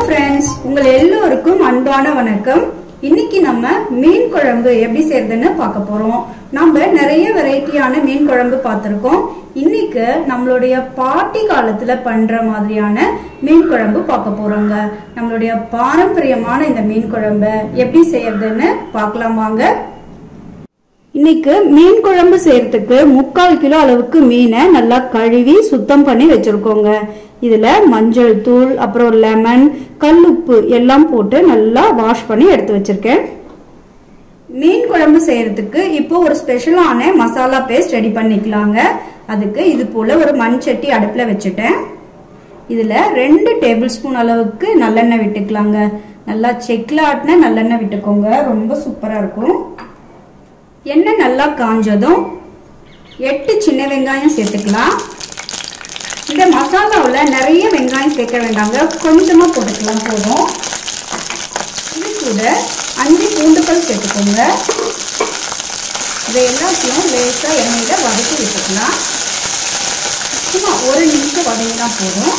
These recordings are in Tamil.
ஃப்ரெண்ட்ஸ் உங்கள் எல்லோருக்கும் அன்பான வணக்கம் இன்னைக்கு நம்ம மீன் குழம்பு எப்படி செய்யறதுன்னு பார்க்க போறோம் நம்ம நிறைய வெரைட்டியான மீன் குழம்பு பார்த்திருக்கோம் இன்னைக்கு நம்மளுடைய பாட்டி காலத்துல பண்ற மாதிரியான மீன் குழம்பு பார்க்க போறோங்க நம்மளுடைய பாரம்பரியமான இந்த மீன் குழம்பு எப்படி செய்யறதுன்னு பார்க்கலாம் வாங்க இன்னைக்கு மீன் குழம்பு செய்யறதுக்கு முக்கால் கிலோ அளவுக்கு மீனை நல்லா கழுவி சுத்தம் பண்ணி வச்சிருக்கோங்க இதுல மஞ்சள் தூள் அப்புறம் லெமன் கல்லுப்பு எல்லாம் போட்டு நல்லா வாஷ் பண்ணி எடுத்து வச்சிருக்கேன் மீன் குழம்பு செய்யறதுக்கு இப்போ ஒரு ஸ்பெஷலான மசாலா பேஸ்ட் ரெடி பண்ணிக்கலாங்க அதுக்கு இது போல ஒரு மண் சட்டி அடுப்புல வச்சுட்டேன் இதுல ரெண்டு டேபிள் ஸ்பூன் அளவுக்கு நல்லெண்ணெய் விட்டுக்கலாங்க நல்லா செக்ல ஆட்டின நல்லெண்ணெய் விட்டுக்கோங்க ரொம்ப சூப்பரா இருக்கும் எண்ணெய் நல்லா காஞ்சதும் எட்டு சின்ன வெங்காயம் சேர்த்துக்கலாம் இந்த மசாலாவில் நிறைய வெங்காயம் சேர்க்க வேண்டாங்க கொஞ்சமாக போட்டுக்கலாம் போதும் இது கூட அஞ்சு பூண்டுகள் சேர்த்துக்கோங்க இதை எல்லாத்தையும் லேசாக எண்ணெயில் வதக்கி விட்டுக்கலாம் சும்மா ஒரு நிமிஷம் வதங்கினா போதும்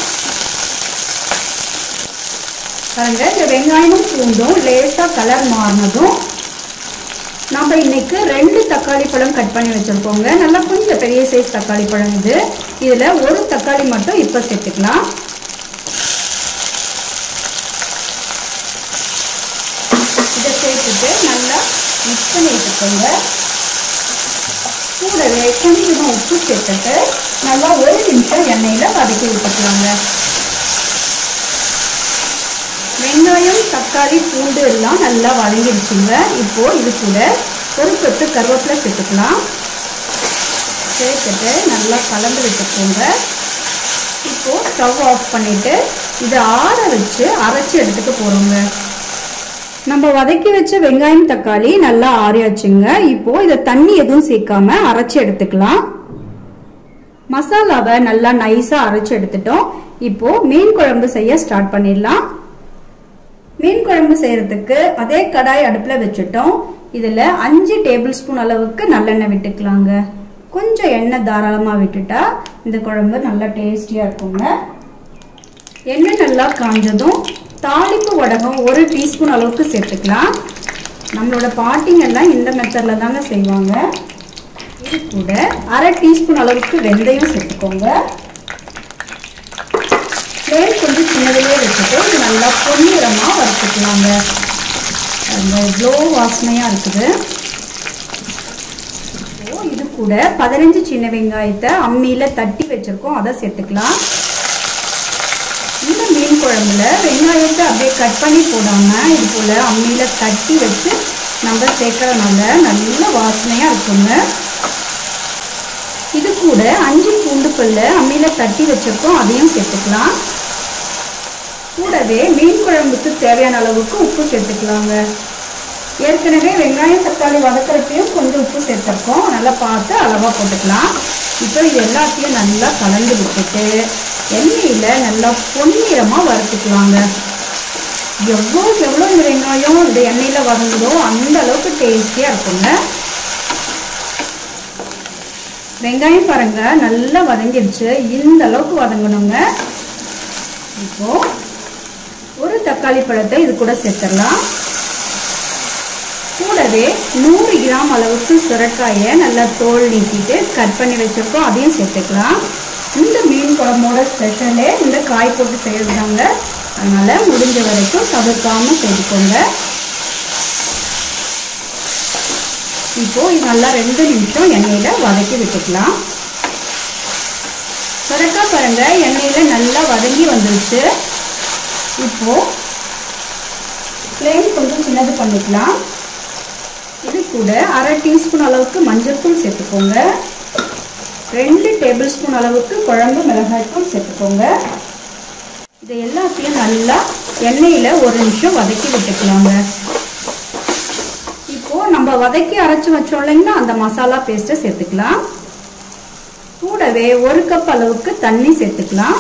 பாருங்க இந்த வெங்காயமும் பூண்டும் லேசாக கலர் மாறினதும் நம்ம இன்னைக்கு ரெண்டு தக்காளி பழம் கட் பண்ணி வச்சிருக்கோங்க நல்லா கொஞ்சம் பெரிய சைஸ் தக்காளி பழம் இது இதுல ஒரு தக்காளி மட்டும் இப்ப சேர்த்துக்கலாம் இதை சேர்த்துட்டு நல்லா மிக்ஸ் பண்ணி வச்சுக்கோங்க கூடவே கொஞ்சமாக உப்பு சேர்த்துட்டு நல்லா ஒரு நிமிஷம் எண்ணெயில வதக்கி விட்டுக்கலாங்க வெங்காயம் தக்காளி பூண்டு எல்லாம் நல்லா வதங்கிடுச்சுங்க இப்போ இது கூட ஒரு கொத்து கருவேப்பிலை சேர்த்துக்கலாம் சேர்த்துட்டு நல்லா கலந்து வச்சுக்கோங்க இப்போ ஸ்டவ் ஆஃப் பண்ணிட்டு இதை ஆற வச்சு அரைச்சி எடுத்துக்க போறோங்க நம்ம வதக்கி வச்ச வெங்காயம் தக்காளி நல்லா ஆறியாச்சுங்க இப்போ இதை தண்ணி எதுவும் சேர்க்காம அரைச்சி எடுத்துக்கலாம் மசாலாவை நல்லா நைஸா அரைச்சு எடுத்துட்டோம் இப்போ மீன் குழம்பு செய்ய ஸ்டார்ட் பண்ணிடலாம் மீன் குழம்பு செய்யறதுக்கு அதே கடாய் அடுப்புல வச்சுட்டோம் இதுல அஞ்சு டேபிள் ஸ்பூன் அளவுக்கு நல்லெண்ணெய் விட்டுக்கலாங்க கொஞ்சம் எண்ணெய் தாராளமா விட்டுட்டா இந்த குழம்பு நல்லா டேஸ்டியா இருக்குங்க எண்ணெய் நல்லா காஞ்சதும் தாளிப்பு வடகம் ஒரு டீஸ்பூன் அளவுக்கு சேர்த்துக்கலாம் நம்மளோட பாட்டிங்க எல்லாம் இந்த மெத்தட்ல தாங்க செய்வாங்க இது கூட அரை டீஸ்பூன் அளவுக்கு வெந்தயம் சேர்த்துக்கோங்க ஃப்ளேம் கொஞ்சம் சின்னதிலே வச்சுட்டு இது நல்லா பொன்னிறமாக வறுத்துக்கலாங்க அந்த க்ளோ வாசனையாக இருக்குது இது கூட பதினஞ்சு சின்ன வெங்காயத்தை அம்மியில் தட்டி வச்சுருக்கோம் அதை சேர்த்துக்கலாம் இந்த மீன் குழம்புல வெங்காயத்தை அப்படியே கட் பண்ணி போடாமல் இது போல் அம்மியில் தட்டி வச்சு நம்ம சேர்க்கறதுனால நல்ல வாசனையாக இருக்குங்க இது கூட அஞ்சு பூண்டு பல்ல அம்மியில் தட்டி வச்சிருக்கோம் அதையும் சேர்த்துக்கலாம் கூடவே மீன் குழம்புக்கு தேவையான அளவுக்கு உப்பு சேர்த்துக்கலாங்க ஏற்கனவே வெங்காயம் தக்காளி வதக்கிறப்பையும் கொஞ்சம் உப்பு சேர்த்துருக்கோம் நல்லா பார்த்து அளவாக போட்டுக்கலாம் இப்போ இது எல்லாத்தையும் நல்லா கலந்து விட்டுட்டு எண்ணெயில் நல்லா பொன்னிறமாக வறுத்துக்கலாங்க எவ்வளோக்கு எவ்வளோ இந்த வெங்காயம் இந்த எண்ணெயில் வதங்குதோ அந்த அளவுக்கு டேஸ்டியாக இருக்குங்க வெங்காயம் பாருங்க நல்லா வதங்கிடுச்சு இந்த அளவுக்கு வதங்கணுங்க இப்போ ஒரு தக்காளி பழத்தை இது கூட சேர்த்துடலாம் கூடவே நூறு கிராம் அளவுக்கு சுரக்காயை நல்லா தோல் நீக்கிட்டு கட் பண்ணி வச்சிருக்கோம் அதையும் சேர்த்துக்கலாம் இந்த மீன் குழம்போட ஸ்பெஷலே இந்த காய் போட்டு செய்யறது தாங்க அதனால முடிஞ்ச வரைக்கும் தவிர்க்காம செய்துக்கோங்க இப்போ இது நல்லா ரெண்டு நிமிஷம் எண்ணெயில வதக்கி விட்டுக்கலாம் சுரக்கா பாருங்க எண்ணெயில நல்லா வதங்கி வந்துருச்சு இப்போ ஃப்ளேம் கொஞ்சம் சின்னது பண்ணிக்கலாம் இது கூட அரை டீஸ்பூன் அளவுக்கு மஞ்சள் தூள் சேர்த்துக்கோங்க ரெண்டு டேபிள் ஸ்பூன் அளவுக்கு குழம்பு மிளகாய் தூள் சேர்த்துக்கோங்க இது எல்லாத்தையும் நல்லா எண்ணெயில ஒரு நிமிஷம் வதக்கி விட்டுக்கலாங்க இப்போ நம்ம வதக்கி அரைச்சு வச்சோம் இல்லைங்களா அந்த மசாலா பேஸ்ட்டை சேர்த்துக்கலாம் கூடவே ஒரு கப் அளவுக்கு தண்ணி சேர்த்துக்கலாம்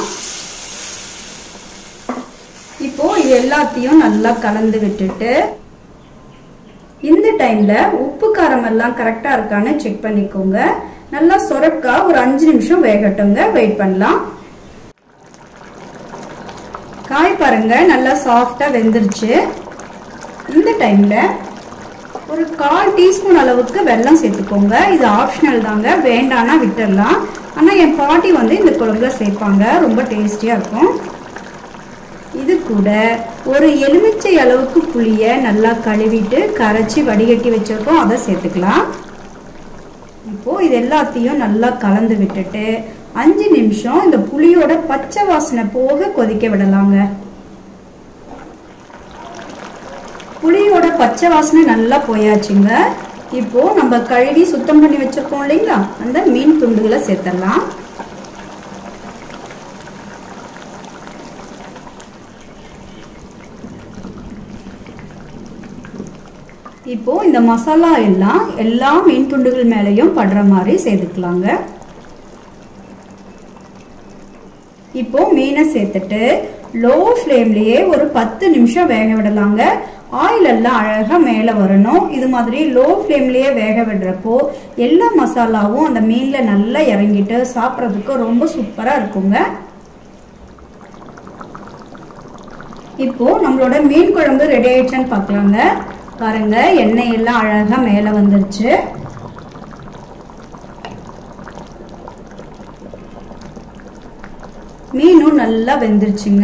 இப்போ இது எல்லாத்தையும் நல்லா கலந்து விட்டுட்டு இந்த டைம்ல உப்பு காரம் எல்லாம் கரெக்டா இருக்கான்னு செக் பண்ணிக்கோங்க நல்லா சொரக்கா ஒரு அஞ்சு நிமிஷம் வேகட்டுங்க வெயிட் பண்ணலாம் காய் பாருங்க நல்லா சாஃப்டா வெந்துருச்சு இந்த டைம்ல ஒரு கால் டீஸ்பூன் அளவுக்கு வெல்லம் சேர்த்துக்கோங்க இது ஆப்ஷனல் தாங்க வேண்டானா விட்டுடலாம் ஆனா என் பாட்டி வந்து இந்த குழம்புல சேர்ப்பாங்க ரொம்ப டேஸ்டியா இருக்கும் இது கூட ஒரு எலுமிச்சை அளவுக்கு புளிய நல்லா கழுவிட்டு கரைச்சி வடிகட்டி வச்சிருக்கோம் அதை சேர்த்துக்கலாம் இப்போ இது எல்லாத்தையும் நல்லா கலந்து விட்டுட்டு அஞ்சு நிமிஷம் இந்த புளியோட பச்சை வாசனை போக கொதிக்க விடலாங்க புளியோட பச்சை வாசனை நல்லா போயாச்சுங்க இப்போ நம்ம கழுவி சுத்தம் பண்ணி வச்சிருக்கோம் இல்லைங்களா அந்த மீன் துண்டுகளை சேர்த்துடலாம் இப்போ இந்த மசாலா எல்லாம் எல்லா மீன் துண்டுகள் மேலேயும் படுற மாதிரி சேர்த்துக்கலாங்க இப்போ மீனை சேர்த்துட்டு லோ ஃப்ளேம்லயே ஒரு பத்து நிமிஷம் வேக விடலாங்க ஆயில் எல்லாம் அழகா மேல வரணும் இது மாதிரி லோ ஃப்ளேம்லயே வேக விடுறப்போ எல்லா மசாலாவும் அந்த மீன்ல நல்லா இறங்கிட்டு சாப்பிட்றதுக்கு ரொம்ப சூப்பரா இருக்குங்க இப்போ நம்மளோட மீன் குழம்பு ரெடி ஆயிடுச்சுன்னு பார்க்கலாங்க பாருங்க எண்ணெய் எல்லாம் அழகா மேல வந்துருச்சு மீனும் நல்லா வெந்துருச்சுங்க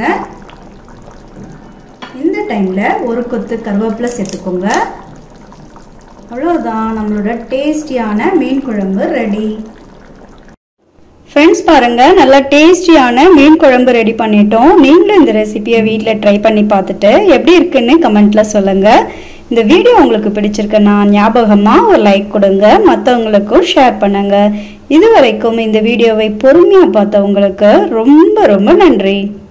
இந்த டைம்ல ஒரு கொத்து கருவேப்பிலை சேர்த்துக்கோங்க அவ்வளோதான் நம்மளோட டேஸ்டியான மீன் குழம்பு ரெடி ஃப்ரெண்ட்ஸ் பாருங்க நல்லா டேஸ்டியான மீன் குழம்பு ரெடி பண்ணிட்டோம் நீங்களும் இந்த ரெசிபியை வீட்டில் ட்ரை பண்ணி பார்த்துட்டு எப்படி இருக்குன்னு கமெண்ட்ல சொல்லுங்க இந்த வீடியோ உங்களுக்கு பிடிச்சிருக்குன்னா ஞாபகமாக ஒரு லைக் கொடுங்க மற்றவங்களுக்கும் ஷேர் பண்ணுங்க இது வரைக்கும் இந்த வீடியோவை பொறுமையாக பார்த்தவங்களுக்கு ரொம்ப ரொம்ப நன்றி